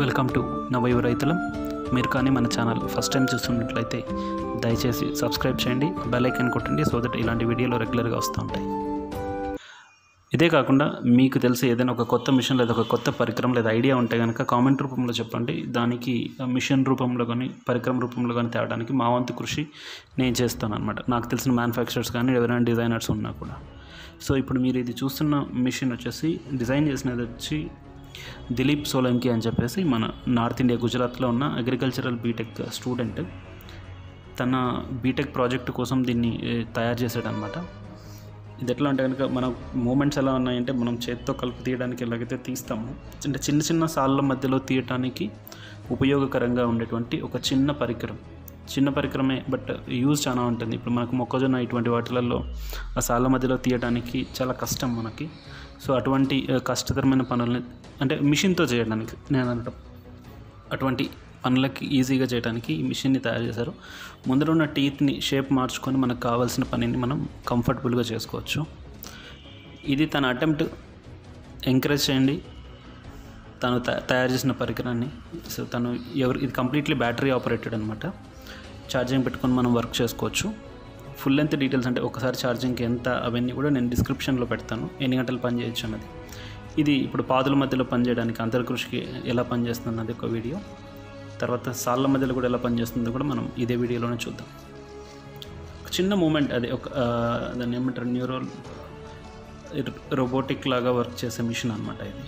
welcome to నవయువ రైతులం మీరు కానీ మన ఛానల్ ఫస్ట్ టైం చూస్తున్నట్లయితే దయచేసి సబ్స్క్రైబ్ చేయండి బెల్ ఐకాన్ కొట్టండి సో దట్ ఇలాంటి వీడియోలు రెగ్యులర్గా వస్తూ ఉంటాయి ఇదే కాకుండా మీకు తెలిసి ఏదైనా ఒక కొత్త మిషన్ లేదా ఒక కొత్త పరికరం లేదా ఐడియా ఉంటే కనుక కామెంట్ రూపంలో చెప్పండి దానికి మిషన్ రూపంలో కానీ పరికరం రూపంలో కానీ తేవడానికి మా వంతు కృషి నేను చేస్తాను అనమాట నాకు తెలిసిన మ్యానుఫ్యాక్చరర్స్ కానీ ఎవరైనా డిజైనర్స్ ఉన్నా కూడా సో ఇప్పుడు మీరు ఇది చూస్తున్న మిషన్ వచ్చేసి డిజైన్ చేసినది వచ్చి దిలీప్ సోలంకి అని చెప్పేసి మన నార్త్ ఇండియా గుజరాత్లో ఉన్న అగ్రికల్చరల్ బీటెక్ స్టూడెంట్ తన బీటెక్ ప్రాజెక్ట్ కోసం దీన్ని ఏ, తయారు చేశాడనమాట ఇది ఎట్లా అంటే కనుక మన మూమెంట్స్ ఎలా ఉన్నాయంటే మనం చేతితో కలుపు తీయడానికి ఎలాగైతే తీస్తామో అంటే చిన్న చిన్న సాళ్ళ మధ్యలో తీయటానికి ఉపయోగకరంగా ఉండేటువంటి ఒక చిన్న పరికరం చిన్న పరికరమే బట్ యూజ్ చాలా ఉంటుంది ఇప్పుడు మనకు మొక్కజొన్న ఇటువంటి వాటిలలో ఆ సాళ్ళ మధ్యలో తీయడానికి చాలా కష్టం మనకి సో అటువంటి ఆ, కష్టతరమైన పనుల్ని అంటే మిషన్తో చేయడానికి నేను అనటం అటువంటి పనులకి ఈజీగా చేయడానికి ఈ మిషన్ని తయారు చేశారు ముందర ఉన్న టీత్ని షేప్ మార్చుకొని మనకు కావాల్సిన పనిని మనం కంఫర్టబుల్గా చేసుకోవచ్చు ఇది తన అటెంప్ట్ ఎంకరేజ్ చేయండి తను త- తయారు చేసిన పరికరాన్ని సో తను ఎవరు ఇది కంప్లీట్లీ బ్యాటరీ ఆపరేటెడ్ అనమాట ఛార్జింగ్ పెట్టుకొని మనం వర్క్ చేసుకోవచ్చు ఫుల్ లెంత్ డీటెయిల్స్ అంటే ఒకసారి ఛార్జింగ్కి ఎంత అవన్నీ కూడా నేను డిస్క్రిప్షన్లో పెడతాను ఎన్ని గంటలు పని చేయొచ్చు అన్నది ఇది ఇప్పుడు పాదుల మధ్యలో పనిచేయడానికి అంతర్కృషికి ఎలా పనిచేస్తుంది అన్నది ఒక వీడియో తర్వాత సాళ్ళ మధ్యలో కూడా ఎలా పనిచేస్తుందో కూడా మనం ఇదే వీడియోలోనే చూద్దాం ఒక చిన్న మూమెంట్ అది ఒక ఆ, దాన్ని ఏమంటారు న్యూరల్ రోబోటిక్ లాగా వర్క్ చేసే మిషన్ అనమాట ఇది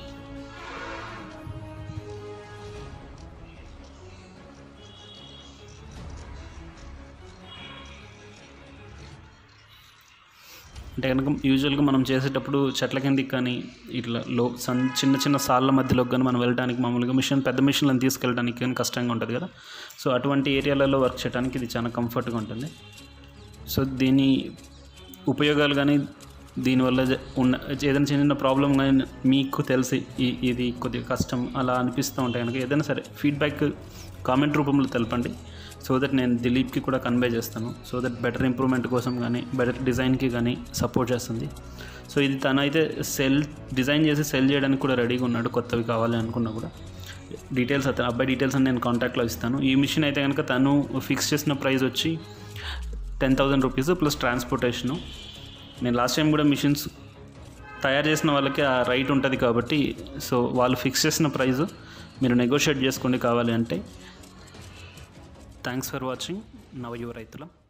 అంటే కనుక యూజువల్గా మనం చేసేటప్పుడు చెట్ల కిందికి కానీ ఇట్లా లో సన్ చిన్న చిన్న సాళ్ళ మధ్యలోకి కానీ మనం వెళ్ళడానికి మామూలుగా మిషన్ పెద్ద మిషన్లను తీసుకెళ్ళడానికి కానీ కష్టంగా ఉంటుంది కదా సో అటువంటి ఏరియాలలో వర్క్ చేయడానికి ఇది చాలా కంఫర్ట్గా ఉంటుంది సో దీని ఉపయోగాలు కానీ దీనివల్ల జ- ఉన్న ఏదైనా చిన్న ప్రాబ్లం కానీ మీకు తెలిసి ఈ- ఇది కొద్దిగా కష్టం అలా అనిపిస్తూ ఉంటాయి కనుక ఏదైనా సరే ఫీడ్బ్యాక్ కామెంట్ రూపంలో తెలపండి సో దట్ నేను దిలీప్కి కూడా కన్వే చేస్తాను సో దట్ బెటర్ ఇంప్రూవ్మెంట్ కోసం కానీ బెటర్ డిజైన్కి కానీ సపోర్ట్ చేస్తుంది సో ఇది తనైతే సెల్ డిజైన్ చేసి సెల్ చేయడానికి కూడా రెడీగా ఉన్నాడు కొత్తవి కావాలి అనుకున్నా కూడా డీటెయిల్స్ అతను అబ్బాయి డీటెయిల్స్ అని నేను కాంటాక్ట్లో ఇస్తాను ఈ మిషన్ అయితే కనుక తను ఫిక్స్ చేసిన ప్రైస్ వచ్చి ten thousand rupees plus transportation నేను లాస్ట్ టైం కూడా మిషన్స్ తయారు చేసిన వాళ్ళకి ఆ రైట్ ఉంటుంది కాబట్టి సో వాళ్ళు ఫిక్స్ చేసిన ప్రైస్ మీరు నెగోషియేట్ చేసుకోండి కావాలి అంటే థ్యాంక్స్ ఫర్ వాచింగ్ నవ యువ రైతులం